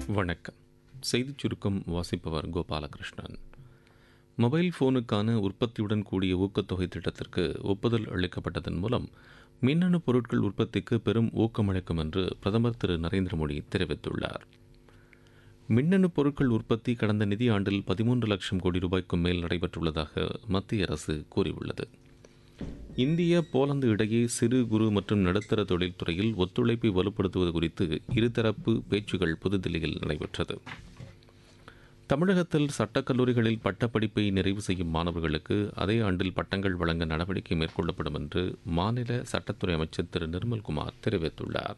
வணக்கம் செய்திச் சுருக்கம் வாசிப்பவர் கோபாலகிருஷ்ணன் மொபைல் போனுக்கான உற்பத்தியுடன் கூடிய ஊக்கத்தொகை திட்டத்திற்கு ஒப்புதல் அளிக்கப்பட்டதன் மூலம் மின்னணு பொருட்கள் உற்பத்திக்கு பெரும் ஊக்கமளிக்கும் என்று பிரதமர் திரு நரேந்திர மோடி தெரிவித்துள்ளார் மின்னணு பொருட்கள் உற்பத்தி கடந்த நிதியாண்டில் பதிமூன்று லட்சம் கோடி ரூபாய்க்கும் மேல் நடைபெற்றுள்ளதாக மத்திய அரசு கூறியுள்ளது இந்திய போலந்து இடையே சிறு குறு மற்றும் நடுத்தர தொழில்துறையில் ஒத்துழைப்பை வலுப்படுத்துவது குறித்து இருதரப்பு பேச்சுகள் புதுதில்லியில் நடைபெற்றது தமிழகத்தில் சட்டக்கல்லூரிகளில் பட்டப்படிப்பை நிறைவு செய்யும் மாணவர்களுக்கு அதே ஆண்டில் பட்டங்கள் வழங்க நடவடிக்கை மேற்கொள்ளப்படும் என்று மாநில சட்டத்துறை அமைச்சர் திரு நிர்மல்குமார் தெரிவித்துள்ளார்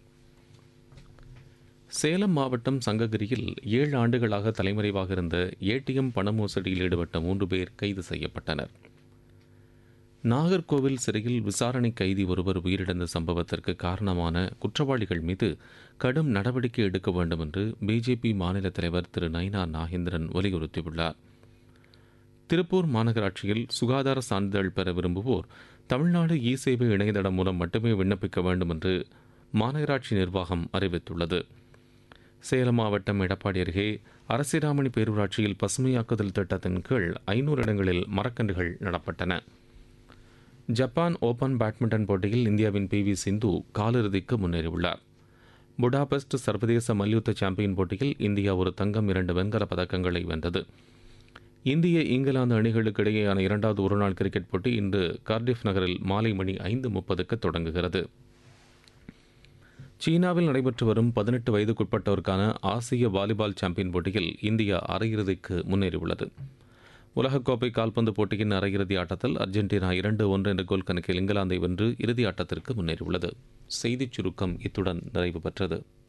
சேலம் மாவட்டம் சங்ககிரியில் ஏழு ஆண்டுகளாக தலைமறைவாக இருந்த ஏடிஎம் பண மோசடியில் ஈடுபட்ட மூன்று பேர் கைது செய்யப்பட்டனர் நாகர்கோவில் சிறையில் விசாரணை கைதி ஒருவர் உயிரிழந்த சம்பவத்திற்கு காரணமான குற்றவாளிகள் மீது கடும் நடவடிக்கை எடுக்க வேண்டும் என்று பிஜேபி மாநில தலைவர் திரு நைனா நாகேந்திரன் வலியுறுத்தியுள்ளார் திருப்பூர் மாநகராட்சியில் சுகாதார சான்றிதழ் பெற விரும்புவோர் தமிழ்நாடு இ சேவை இணையதளம் மூலம் மட்டுமே விண்ணப்பிக்க வேண்டும் என்று மாநகராட்சி நிர்வாகம் அறிவித்துள்ளது சேலம் மாவட்டம் எடப்பாடி அருகே அரசிராமணி பேரூராட்சியில் பசுமையாக்குதல் திட்டத்தின் கீழ் ஐநூறு இடங்களில் மரக்கன்றுகள் நடப்பட்டன ஜப்பான் ஓபன் பேட்மிண்டன் போட்டியில் இந்தியாவின் பி வி சிந்து காலிறுதிக்கு முன்னேறியுள்ளார் புடாபெஸ்ட் சர்வதேச மல்யுத்த சாம்பியன் போட்டியில் இந்தியா ஒரு தங்கம் இரண்டு வெண்கலப் பதக்கங்களை வென்றது இந்திய இங்கிலாந்து அணிகளுக்கு இடையேயான இரண்டாவது ஒருநாள் கிரிக்கெட் போட்டி இன்று கார்டிஃப் நகரில் மாலை மணி ஐந்து முப்பதுக்கு தொடங்குகிறது சீனாவில் நடைபெற்று வரும் பதினெட்டு வயதுக்குட்பட்டோருக்கான ஆசிய வாலிபால் சாம்பியன் போட்டியில் இந்தியா அரையிறுதிக்கு முன்னேறியுள்ளது உலகக்கோப்பை கால்பந்து போட்டியின் அரையிறுதி ஆட்டத்தில் அர்ஜென்டினா இரண்டு ஒன்று என்ற கோல் கணக்கில் இங்கிலாந்தை வென்று இறுதி ஆட்டத்திற்கு முன்னேறியுள்ளது செய்திச் சுருக்கம் இத்துடன் நிறைவு பெற்றது